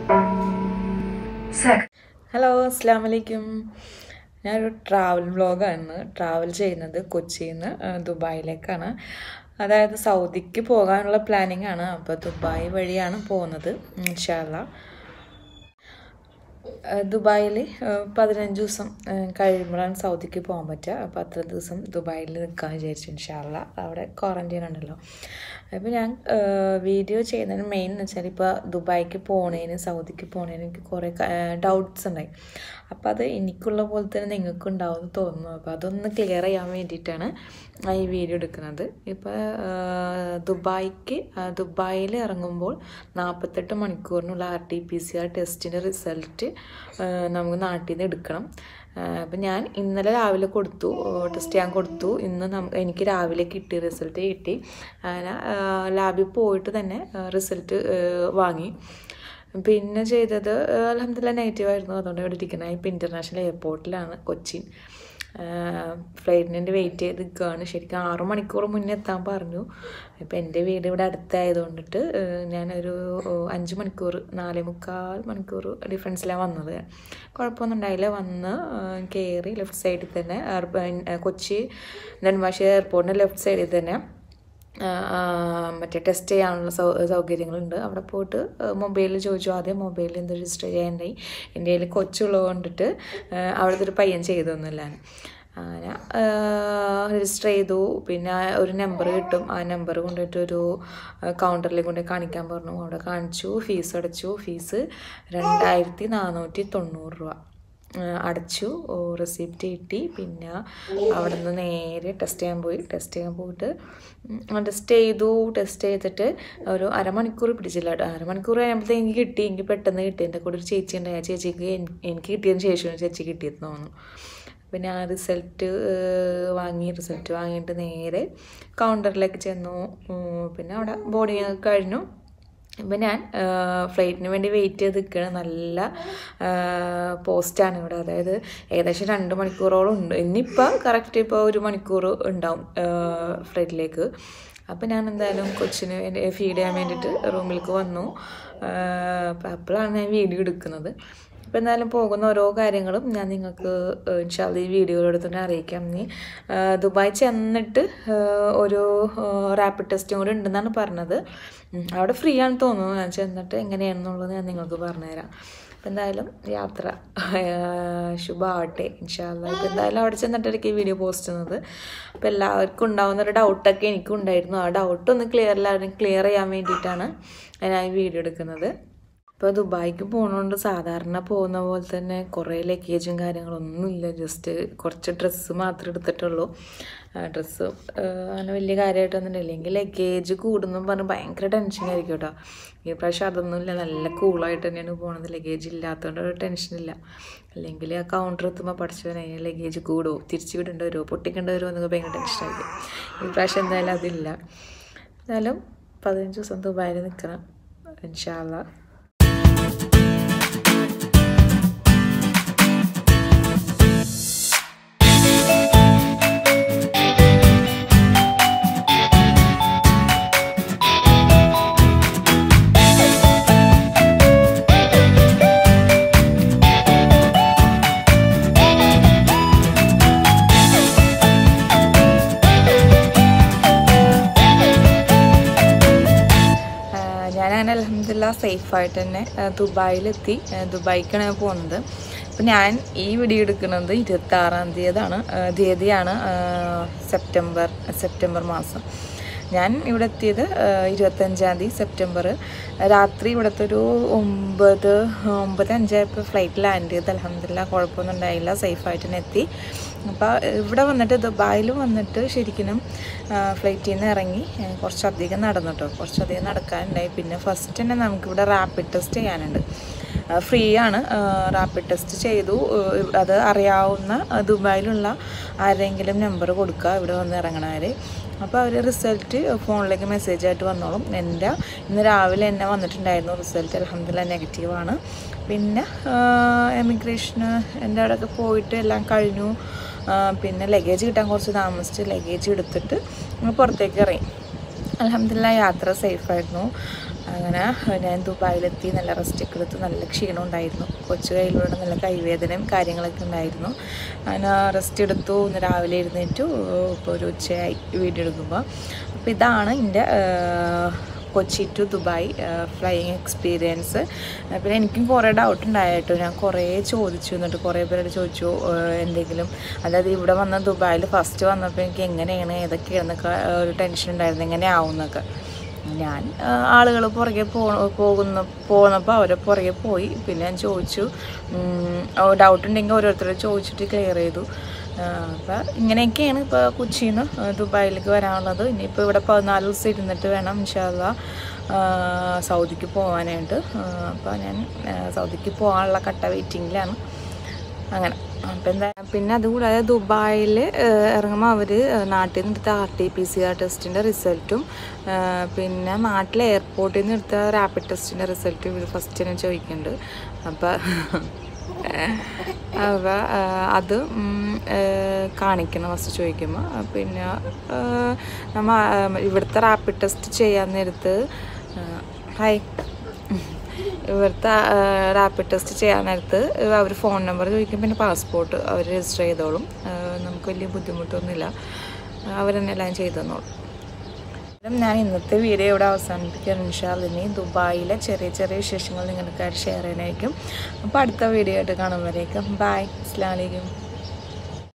Sec. Hello അസ്സാം വലൈക്കും ഞാനൊരു ട്രാവൽ വ്ളോഗാണ് ട്രാവൽ ചെയ്യുന്നത് കൊച്ചിയിൽ നിന്ന് ദുബായിലേക്കാണ് അതായത് സൗദിക്ക് പോകാനുള്ള പ്ലാനിങ് ആണ് അപ്പോൾ ദുബായ് വഴിയാണ് പോകുന്നത് ഇൻഷാല്ല ദുബായിൽ പതിനഞ്ച് ദിവസം കഴിയുമ്പോഴാണ് സൗദിക്ക് പോകാൻ പറ്റുക അപ്പോൾ അത്ര ദിവസം ദുബായിൽ നിൽക്കാൻ വിചാരിച്ചു ഇൻഷാല്ല അവിടെ ക്വാറൻറ്റൈൻ ഉണ്ടല്ലോ അപ്പോൾ ഞാൻ വീഡിയോ ചെയ്യുന്നതിന് മെയിൻ എന്ന് വെച്ചാൽ ഇപ്പോൾ ദുബായിക്ക് പോണേന് സൗദിക്ക് പോണേന് എനിക്ക് കുറേ ഡൗട്ട്സ് ഉണ്ടായി അപ്പോൾ അത് എനിക്കുള്ള പോലെ തന്നെ നിങ്ങൾക്കും ഉണ്ടാവും എന്ന് തോന്നുന്നു അപ്പോൾ അതൊന്ന് ക്ലിയർ ചെയ്യാൻ വേണ്ടിയിട്ടാണ് ഈ വീഡിയോ എടുക്കുന്നത് ഇപ്പോൾ ദുബായിക്ക് ദുബായിൽ ഇറങ്ങുമ്പോൾ നാൽപ്പത്തെട്ട് മണിക്കൂറിനുള്ള R T P C R ടെസ്റ്റിൻ്റെ റിസൾട്ട് നമുക്ക് നാട്ടിൽ നിന്ന് എടുക്കണം അപ്പം ഞാൻ ഇന്നലെ രാവിലെ കൊടുത്തു ടെസ്റ്റ് ചെയ്യാൻ കൊടുത്തു ഇന്ന് നമുക്ക് എനിക്ക് രാവിലെ കിട്ടി റിസൾട്ട് കിട്ടി അങ്ങനെ ലാബിൽ പോയിട്ട് തന്നെ റിസൾട്ട് വാങ്ങി പിന്നെ ചെയ്തത് അലഹമ്മദില്ല നെഗറ്റീവ് ആയിരുന്നു അതുകൊണ്ട് ഇവിടെ ഇരിക്കുന്നത് ഇപ്പോൾ ഇൻ്റർനാഷണൽ എയർപോർട്ടിലാണ് കൊച്ചിൻ ഫ്ലൈറ്റിന് വെയിറ്റ് ചെയ്ത് നിൽക്കുകയാണ് ശരിക്കും ആറു മണിക്കൂർ മുന്നേ എത്താൻ പറഞ്ഞു ഇപ്പം എൻ്റെ വീട് ഇവിടെ അടുത്തായതുകൊണ്ടിട്ട് ഞാനൊരു അഞ്ച് മണിക്കൂർ നാലേ മുക്കാൽ മണിക്കൂർ ഡിഫറൻസിലാണ് വന്നത് കുഴപ്പമൊന്നും ഉണ്ടായില്ല വന്ന് കയറി ലെഫ്റ്റ് സൈഡിൽ തന്നെ കൊച്ചി നെന്മാശി എയർപോർട്ടിൻ്റെ ലെഫ്റ്റ് സൈഡിൽ തന്നെ മറ്റേ ടെസ്റ്റ് ചെയ്യാനുള്ള സൗ സൗകര്യങ്ങളുണ്ട് അവിടെ പോയിട്ട് മൊബൈലിൽ ചോദിച്ചു ആദ്യം മൊബൈലിൽ എന്ത് രജിസ്റ്റർ ചെയ്യാനുണ്ടായി എൻ്റെ കയ്യിൽ കൊച്ചുള്ളത് കൊണ്ടിട്ട് അവിടുത്തെ ഒരു പയ്യൻ ചെയ്തു തന്നില്ല അങ്ങനെ രജിസ്റ്റർ ചെയ്തു പിന്നെ ഒരു നമ്പർ കിട്ടും ആ നമ്പർ കൊണ്ടിട്ട് ഒരു കൗണ്ടറിൽ കൊണ്ട് കാണിക്കാൻ പറഞ്ഞു അവിടെ കാണിച്ചു ഫീസ് അടച്ചു ഫീസ് രണ്ടായിരത്തി നാനൂറ്റി തൊണ്ണൂറ് രൂപ അടച്ചു റെസിപ്റ്റ് കിട്ടി പിന്നെ അവിടെ നിന്ന് നേരെ ടെസ്റ്റ് ചെയ്യാൻ പോയി ടെസ്റ്റ് ചെയ്യാൻ പോയിട്ട് ടെസ്റ്റ് ചെയ്തു ടെസ്റ്റ് ചെയ്തിട്ട് ഒരു അരമണിക്കൂർ പിടിച്ചില്ല അരമണിക്കൂർ കഴിയുമ്പോഴത്തേക്ക് എനിക്ക് കിട്ടി എനിക്ക് പെട്ടെന്ന് കിട്ടി എൻ്റെ കൂടെ ഒരു ചേച്ചി ഉണ്ടായി ആ ചേച്ചിക്ക് എനിക്ക് കിട്ടിയതിന് ശേഷം ചേച്ചി കിട്ടിയെന്ന് തോന്നുന്നു പിന്നെ ആ റിസൾട്ട് വാങ്ങി റിസൾട്ട് വാങ്ങിയിട്ട് നേരെ കൗണ്ടറിലേക്ക് ചെന്നു പിന്നെ അവിടെ ബോർഡിങ് ഒക്കെ കഴിഞ്ഞു ഇപ്പം ഞാൻ ഫ്ലൈറ്റിന് വേണ്ടി വെയിറ്റ് ചെയ്ത് നിൽക്കുകയാണ് നല്ല പോസ്റ്റാണ് ഇവിടെ അതായത് ഏകദേശം രണ്ട് മണിക്കൂറോളം ഉണ്ട് ഇന്നിപ്പോൾ കറക്റ്റ് ഇപ്പോൾ ഒരു മണിക്കൂർ ഉണ്ടാവും ഫ്ലൈറ്റിലേക്ക് അപ്പോൾ ഞാൻ എന്തായാലും കൊച്ചിന് ഫീഡ് ചെയ്യാൻ വേണ്ടിയിട്ട് റൂമിലേക്ക് വന്നു അപ്പോഴാണ് ഞാൻ വീഡിയോ എടുക്കുന്നത് അപ്പോൾ എന്തായാലും പോകുന്ന ഓരോ കാര്യങ്ങളും ഞാൻ നിങ്ങൾക്ക് ഇൻഷാല്ല ഈ വീഡിയോയിലൂടെ തന്നെ അറിയിക്കാം നീ ദുബായ് ചെന്നിട്ട് ഒരു റാപ്പിഡ് ടെസ്റ്റും കൂടി ഉണ്ടെന്നാണ് പറഞ്ഞത് അവിടെ ഫ്രീ ആണെന്ന് തോന്നുന്നു ഞാൻ ചെന്നിട്ട് എങ്ങനെയാണെന്നുള്ളത് ഞാൻ നിങ്ങൾക്ക് പറഞ്ഞുതരാം അപ്പം എന്തായാലും യാത്ര ശുഭമാവട്ടെ ഇൻഷാല്ല ഇപ്പം എന്തായാലും അവിടെ ചെന്നിട്ടായിരിക്കും ഈ വീഡിയോ പോസ്റ്റ് ചെയ്യുന്നത് അപ്പോൾ എല്ലാവർക്കും ഉണ്ടാകുന്ന ഒരു ഡൗട്ടൊക്കെ എനിക്കും ഉണ്ടായിരുന്നു ആ ഡൗട്ടൊന്ന് ക്ലിയർ എല്ലാവരും ക്ലിയർ ചെയ്യാൻ വേണ്ടിയിട്ടാണ് ഞാൻ ഈ വീഡിയോ എടുക്കുന്നത് ഇപ്പോൾ ദുബായിക്ക് പോകുന്നതുകൊണ്ട് സാധാരണ പോകുന്ന പോലെ തന്നെ കുറേ ലഗേജും കാര്യങ്ങളൊന്നുമില്ല ജസ്റ്റ് കുറച്ച് ഡ്രസ്സ് മാത്രമേ എടുത്തിട്ടുള്ളൂ ഡ്രസ്സ് അങ്ങനെ വലിയ കാര്യമായിട്ടൊന്നും ഇല്ലെങ്കിൽ ലഗേജ് കൂടുന്നു പറഞ്ഞ് ഭയങ്കര ടെൻഷനായിരിക്കും കേട്ടോ ഈ പ്രാവശ്യം അതൊന്നുമില്ല നല്ല കൂളായിട്ട് തന്നെയാണ് പോകുന്നത് ലഗേജ് ഇല്ലാത്തതുകൊണ്ട് ഒരു ടെൻഷനില്ല അല്ലെങ്കിൽ ആ കൗണ്ടർ എത്തുമ്പോൾ പഠിച്ചവനെ ലഗേജ് കൂടുമോ തിരിച്ചു വിടേണ്ടി വരുമോ പൊട്ടിക്കേണ്ടി വരുമോ എന്നൊക്കെ ഭയങ്കര ടെൻഷനായിരിക്കും ഈ പ്രാവശ്യം എന്തായാലും അതില്ല എന്തായാലും പതിനഞ്ച് ദിവസം ദുബായിൽ നിൽക്കണം ഇൻഷാല്ല ഞാനങ്ങനെ അലഹമില്ല സേഫായിട്ട് തന്നെ ദുബായിലെത്തി ദുബായിക്കാണ് ഞാൻ പോകുന്നത് അപ്പം ഞാൻ ഈ വീഡിയോ എടുക്കുന്നത് ഇരുപത്തി ആറാം തീയതിയാണ് തീയതിയാണ് സെപ്റ്റംബർ സെപ്റ്റംബർ മാസം ഞാൻ ഇവിടെ എത്തിയത് ഇരുപത്തഞ്ചാം തീയതി സെപ്റ്റംബർ രാത്രി ഇവിടുത്തെ ഒരു ഒമ്പത് ഒമ്പത് അഞ്ചായപ്പോൾ ഫ്ലൈറ്റ് ലാൻഡ് ചെയ്ത് അലഹമില്ല കുഴപ്പമൊന്നും ഉണ്ടായില്ല സേഫായിട്ട് തന്നെ എത്തി അപ്പോൾ ഇവിടെ വന്നിട്ട് ദുബായിൽ വന്നിട്ട് ശരിക്കും ഫ്ലൈറ്റിൽ നിന്ന് ഇറങ്ങി കുറച്ചധികം നടന്നു കേട്ടോ കുറച്ചധികം നടക്കാനുണ്ടായി പിന്നെ ഫസ്റ്റ് തന്നെ നമുക്കിവിടെ റാപ്പിഡ് ടെസ്റ്റ് ചെയ്യാനുണ്ട് ഫ്രീ ആണ് റാപ്പിഡ് ടെസ്റ്റ് ചെയ്തു അത് അറിയാവുന്ന ദുബായിലുള്ള ആരെങ്കിലും നമ്പർ കൊടുക്കുക ഇവിടെ വന്ന് ഇറങ്ങണവർ അപ്പോൾ അവർ റിസൾട്ട് ഫോണിലേക്ക് മെസ്സേജ് ആയിട്ട് വന്നോളും എൻ്റെ ഇന്ന് രാവിലെ എന്നെ വന്നിട്ടുണ്ടായിരുന്നു റിസൾട്ട് അലഹമ്മദില്ല നെഗറ്റീവാണ് പിന്നെ എമിഗ്രേഷന് എൻ്റെ അവിടെയൊക്കെ പോയിട്ട് എല്ലാം കഴിഞ്ഞു പിന്നെ ലഗേജ് കിട്ടാൻ കുറച്ച് താമസിച്ച് ലഗേജ് എടുത്തിട്ട് പുറത്തേക്ക് ഇറങ്ങി അലഹമ്മദില്ല യാത്ര സേഫായിരുന്നു അങ്ങനെ ഞാൻ ദുബായിലെത്തി നല്ല റെസ്റ്റ് ഒക്കെ എടുത്ത് നല്ല ക്ഷീണം ഉണ്ടായിരുന്നു കൊച്ചു കയ്യിലൂടെ നല്ല കൈവേദനയും കാര്യങ്ങളൊക്കെ ഉണ്ടായിരുന്നു അങ്ങനെ റെസ്റ്റ് എടുത്തു ഇന്ന് രാവിലെ എഴുന്നേറ്റു ഇപ്പോൾ ഒരു ഉച്ചയായി വീഡിയോ എടുക്കുമ്പോൾ അപ്പോൾ ഇതാണ് എൻ്റെ Kochi to Dubai flying experience പിന്നെ എനിക്കും കുറേ ഡൗട്ട് ഉണ്ടായിട്ടോ ഞാൻ കുറേ ചോദിച്ചു എന്നിട്ട് കുറേ പേരോട് ചോദിച്ചു ഏഹ് എന്തെങ്കിലും അതായത് ഇവിടെ വന്ന ദുബായിൽ ഫസ്റ്റ് വന്നപ്പോൾ എനിക്ക് എങ്ങനെയാണ് ഏതൊക്കെയാണെന്നൊക്കെ ഒരു ടെൻഷൻ ഉണ്ടായിരുന്നു എങ്ങനെയാവും എന്നൊക്കെ ഞാൻ ആളുകൾ പുറകെ പോ പോകുന്ന പോകുന്നപ്പോൾ അവരെ പുറകെ പോയി പിന്നെ ഞാൻ ചോദിച്ചു ഡൗട്ട് ഉണ്ടെങ്കിൽ ഓരോരുത്തരോട് ചോദിച്ചിട്ട് ക്ലിയർ ചെയ്തു അപ്പം ഇങ്ങനെയൊക്കെയാണ് ഇപ്പോൾ കൊച്ചിയിൽ നിന്ന് ദുബായിലേക്ക് വരാനുള്ളത് ഇനിയിപ്പോൾ ഇവിടെ പതിനാല് ദിവസം ഇരുന്നിട്ട് വേണം ഇൻഷാല്ല സൗദിക്ക് പോകാനായിട്ട് അപ്പോൾ ഞാൻ ആ, സൗദിക്ക് പോകാനുള്ള കട്ട വെയിറ്റിങ്ങിലാണ് അങ്ങനെ അപ്പം എന്താ പിന്നെ അതുകൂടാതെ ദുബായിൽ ഇറങ്ങുമ്പോൾ അവർ നാട്ടിൽ നിന്ന് എടുത്ത R T P C R ടെസ്റ്റിൻ്റെ റിസൾട്ടും പിന്നെ നാട്ടിലെ എയർപോർട്ടിൽ നിന്ന് എടുത്ത റാപ്പിഡ് ടെസ്റ്റിൻ്റെ റിസൾട്ടും ഇവർ ഫസ്റ്റ് തന്നെ ചോദിക്കുന്നുണ്ട് അപ്പം അപ്പോൾ അത് ഉം, ഏഹ്, കാണിക്കണം ഫസ്റ്റ് ചോദിക്കുമ്പോൾ പിന്നെ ഏഹ്, നമ്മ ആ, ഇവിടുത്തെ റാപ്പിഡ് ടെസ്റ്റ് ചെയ്യാൻ നേരത്ത് ഹായ് ഇവിടുത്തെ റാപ്പിഡ് ടെസ്റ്റ് ചെയ്യാൻ നേരത്ത് അവർ ഫോൺ നമ്പർ ചോദിക്കും പിന്നെ പാസ്പോർട്ട് അവർ രജിസ്റ്റർ ചെയ്തോളും ആ, നമുക്ക് വലിയ ബുദ്ധിമുട്ടൊന്നുമില്ല അവർ തന്നെ എല്ലാം ചെയ്തു തന്നോളും എന്തായാലും ഞാൻ ഇന്നത്തെ വീഡിയോ ഇവിടെ അവസാനിപ്പിക്കുകയാണ് ഇൻഷാല് ഇനി ദുബായിലെ ചെറിയ ചെറിയ വിശേഷങ്ങൾ നിങ്ങൾക്കായിട്ട് ഷെയർ ചെയ്യാനായിരിക്കും അപ്പോൾ അടുത്ത വീഡിയോ ആയിട്ട് കാണുമ്പോഴേക്കും ബായ് അസ്സാം വലൈക്കും